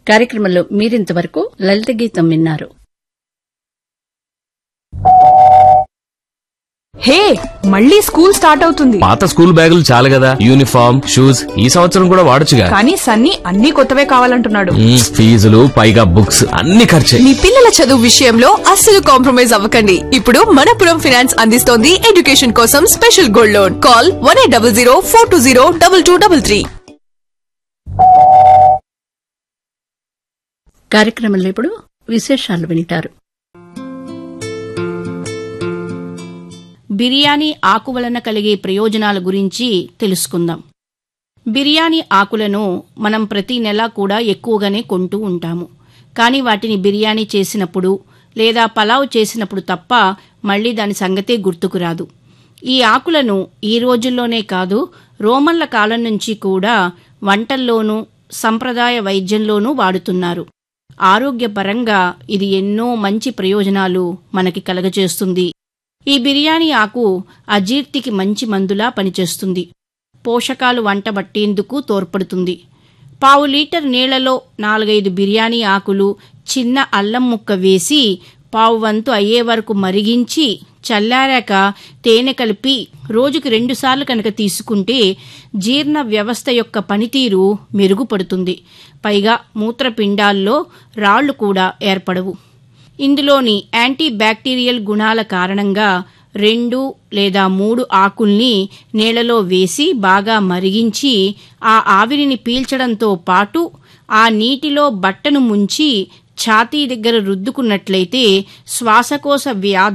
కార్యక్రమంలో మీరింతవరకు లలిత గీతం విన్నారు హే మళ్ళీ స్కూల్ స్టార్ట్ అవుతుంది పాత స్కూల్ బ్యాగులు చాలు కదా యూనిఫామ్ షూస్ ఈ సంవత్సరం కూడా వాడొచ్చుగా కానీ సన్నీ అన్ని కొత్తవే కావాలంటున్నాడు మ్మ్, ఫీజులు పైగా బుక్స్ అన్ని ఖర్చే మీ పిల్లల చదువు విషయంలో అస్సలు కాంప్రమైజ్ అవ్వకండి ఇప్పుడు మనపురం ఫినాన్స్ అందిస్తోంది ఎడ్యుకేషన్ కోసం special gold loan call one eight double zero four two zero double two double three కార్యక్రమంలో ఇప్పుడు విశేషాలు వింటారు బిర్యానీ ఆకు వలన కలిగే ప్రయోజనాల గురించి తెలుసుకుందాం బిర్యానీ ఆకులను మనం ప్రతి నెల కూడా ఎక్కువగానే కొంటూ ఉంటాము కానీ వాటిని బిర్యానీ చేసినప్పుడు లేదా పలావ్ చేసినప్పుడు తప్ప మళ్ళీ దాని సంగతే గుర్తుకు రాదు ఈ ఆకులను ఈ రోజుల్లోనే కాదు రోమన్ల కాలం నుంచి కూడా వంటల్లోనూ సంప్రదాయ వైద్యంలోనూ వాడుతున్నారు ఆరోగ్యపరంగా ఇది ఎన్నో మంచి ప్రయోజనాలు మనకి కలగజేస్తుంది ఈ బిర్యానీ ఆకు అజీర్తికి మంచి మందులా పనిచేస్తుంది పోషకాలు వంట బట్టేందుకు తోడ్పడుతుంది పావు లీటర్ నీళ్లలో నాలుగైదు బిర్యానీ ఆకులు చిన్న అల్లం ముక్క వేసి పావు వంతు అయ్యే వరకు మరిగించి చల్లారాక తేనె కలిపి రోజుకి రెండుసార్లు కనుక తీసుకుంటే జీర్ణ వ్యవస్థ యొక్క పనితీరు మెరుగుపడుతుంది పైగా మూత్రపిండాల్లో రాళ్లు కూడా ఏర్పడవు ఇందులోని యాంటీ బ్యాక్టీరియల్ గుణాల కారణంగా రెండు లేదా మూడు ఆకుల్ని నీళ్లలో వేసి బాగా మరిగించి ఆ ఆవిరిని పీల్చడంతో పాటు ఆ నీటిలో బట్టను ముంచి ఛాతీ దగ్గర రుద్దుకున్నట్లయితే శ్వాసకోశ వ్యాధులు